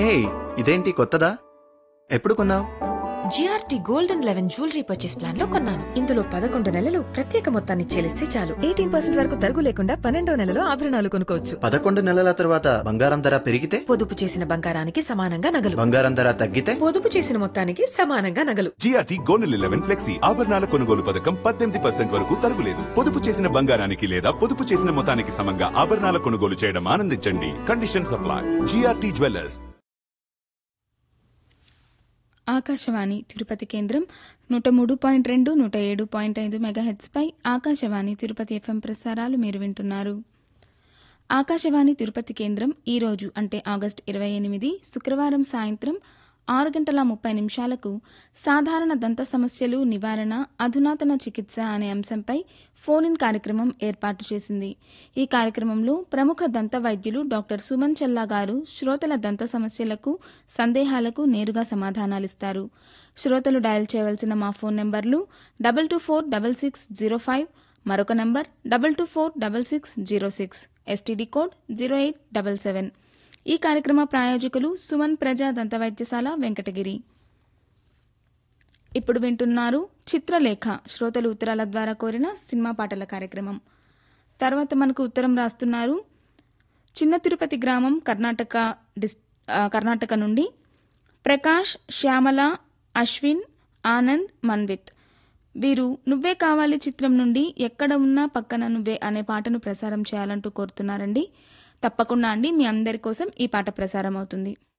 హే ఇదేంటి కొత్తదా ఎప్పుడు కొన్నావు GRT golden eleven jewellery purchase plan లో కొన్నాను ఇందులో పదకొండు నెలలు ప్రత్యేక మొత్తాన్ని చెల్లిస్తే చాలు ఎయిటీన్ పర్సెంట్ వరకు తరుగు లేకుండా పన్నెండో నెలలో ఆభరణాలు కొనుక్కోవచ్చు పదకొండు నెలల తర్వాత బంగారం ధర పెరిగితే పొదుపు చేసిన బంగారానికి సమానంగా నగలు బంగారం ధర తగ్గితే పొదుపు చేసిన మొత్తానికి సమానంగా నగలు జిఆర్టీ గోల్డెన్ లెవెన్ ఫ్లెక్సీ ఆభరణాల కొనుగోలు పథకం పద్దెనిమిది పర్సెంట్ వరకు తరుగులేదు పొదుపు చేసిన బంగారానికి లేదా పొదుపు చేసిన మొత్తానికి సమంగా ఆభరణాల కొనుగోలు చేయడం ఆనందించండి condition supply GRT jewellers Akashvani Tirupati కేంద్రం నూట మూడు పాయింట్ రెండు నూట ఏడు పాయింట్ ఐదు మెగాహెట్స్పై ఆకాశవాణి తిరుపతి ఎఫ్ఎం ప్రసారాలు మీరు వింటున్నారు ఆకాశవాణి తిరుపతి కేంద్రం ఈ రోజు అంటే ఆగస్టు ఇరవై ఎనిమిది శుక్రవారం సాయంత్రం ఆరు గంటల ముప్పై నిమిషాలకు సాధారణ దంత సమస్యలు నివారణ అధునాతన చికిత్స అనే అంశంపై ఫోన్ ఇన్ కార్యక్రమం ఏర్పాటు చేసింది ఈ కార్యక్రమంలో ప్రముఖ దంత వైద్యులు డాక్టర్ సుమన్ చెల్లా గారు శ్రోతల దంత సమస్యలకు సందేహాలకు నేరుగా సమాధానాలిస్తారు శ్రోతలు డయల్ చేయవలసిన మా ఫోన్ నెంబర్లు double two four double six zero five మరొక number double two four double six zero six STD code zero eight double seven ఈ కార్యక్రమ ప్రాయోజకులు సుమన్ ప్రజా దంత వైద్యశాల వెంకటగిరి ఇప్పుడు వింటున్నారు చిత్రలేఖ శ్రోతలు ఉత్తరాల ద్వారా కోరిన సినిమా పాటల కార్యక్రమం తర్వాత మనకు ఉత్తరం రాస్తున్నారు చిన్న తిరుపతి గ్రామం కర్ణాటక డిస్ ఆ, కర్ణాటక నుండి ప్రకాష్ శ్యామల అశ్విన్ ఆనంద్ మన్విత్ వీరు నువ్వే కావాలి చిత్రం నుండి ఎక్కడ ఉన్నా పక్కన నువ్వే అనే పాటను ప్రసారం చేయాలంటూ కోరుతున్నారండి తప్పకుండా అండి మీ అందరి కోసం ఈ పాట ప్రసారం అవుతుంది